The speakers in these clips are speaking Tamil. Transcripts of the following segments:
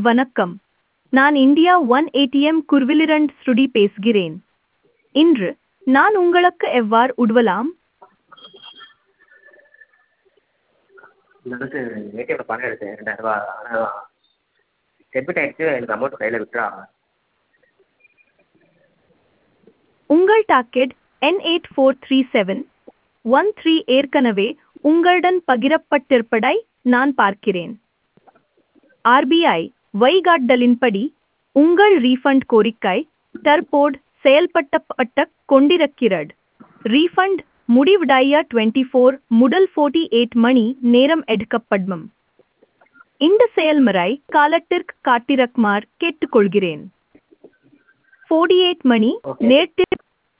வணக்கம் நான் இந்தியா ஒன் ஏடிஎம் குர்விலிரண்ட் ஸ்ருடி பேசுகிறேன் இன்று நான் உங்களுக்கு எவ்வாறு உதவலாம் நான் வந்து ஏடிஎம்மில் பணம் எடுத்தேன் ரெண்டாயிரரூபா ஆனால் டெபிட் ஆகிடுச்சு எனக்கு அமௌண்ட் கையில் வித்ட்ரா ஆகல உங்கள் டாக்கெட் என் eight four three seven one three ஏற்கனவே உங்களுடன் பகிரப்பட்டிருப்பதை நான் பார்க்கிறேன் ஆர்பிஐ வழிகாட்டலின்படி உங்கள் ரீஃபண்ட் கோரிக்கை தற்போது செயல்படுத்தப்பட்டு கொண்டிருக்கிறது ரீஃபண்ட் முடிவடைய டுவெண்ட்டி ஃபோர் முதல் ஃபோர்ட்டி எயிட் மணி நேரம் எடுக்கப்படும் இந்த செயல்முறை காலத்திற்கு காட்டிரக்குமாறு கேட்டுக்கொள்கிறேன் ஃபோர்ட்டி எயிட் மணி Okay. நேரத்தில்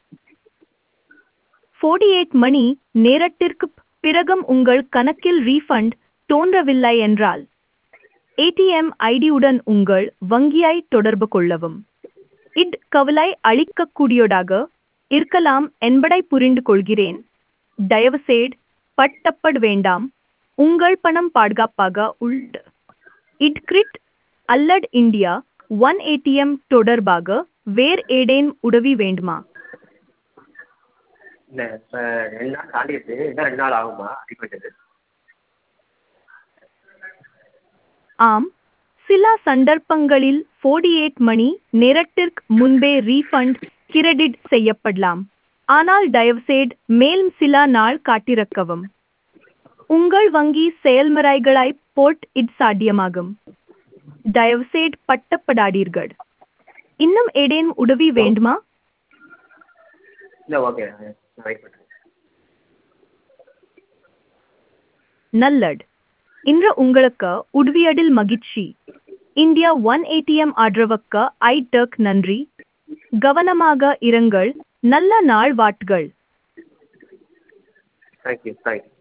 ஃபோர்ட்டி எயிட் மணி நேரத்திற்குப் பிறகும் உங்கள் கணக்கில் ரீஃபண்ட் தோன்றவில்லை என்றால் ஏடிஎம் ஐடியுடன் உங்கள் வங்கியை தொடர்பு கொள்ளவும் இட் கவலை அளிக்கக்கூடியதாக இருக்கலாம் என்பதை புரிந்து கொள்கிறேன் தயவுசெய்து பட்டப்பட வேண்டாம் உங்கள் பணம் பாதுகாப்பாக உள்ளது இட் கிரிட் அல்லட் இந்தியா ஒன் ஏடிஎம் தொடர்பாக வேறு ஏதேனும் உதவி வேண்டுமா இல்லை இப்போ ரெண்டு நாள் தாண்டிடுச்சு இன்னும் ரெண்டு நாள் ஆகுமா ரீஃபண்டுக்கு ஆம் சில சந்தர்ப்பங்களில் 48 மணி நேரத்திற்கு முன்பே ரீஃபண்ட் கிரெடிட் செய்யப்படலாம் ஆனால் தயவுசெய்து மேலும் சில நாள் காட்டிருக்கவும் உங்கள் வங்கி செயல்முறைகளை போர்ட் இட் சாத்தியமாகும் தயவுசெய்து பட்டப்படாதீர்கள் இன்னும் ஏதேனும் உதவி வேண்டுமா இல்லை ஓகே நான் வெயிட் பண்ணுறேன் நல்லட் இன்று உங்களுக்கு உதவியதில் மகிழ்ச்சி இந்தியா ஒன் ஏடிஎம் ஆதரவுக்கு ஐடக் நன்றி கவனமாக இருங்கள் நல்ல நாள் வாட்கள் தேங்க்யூ தேங்க்யூ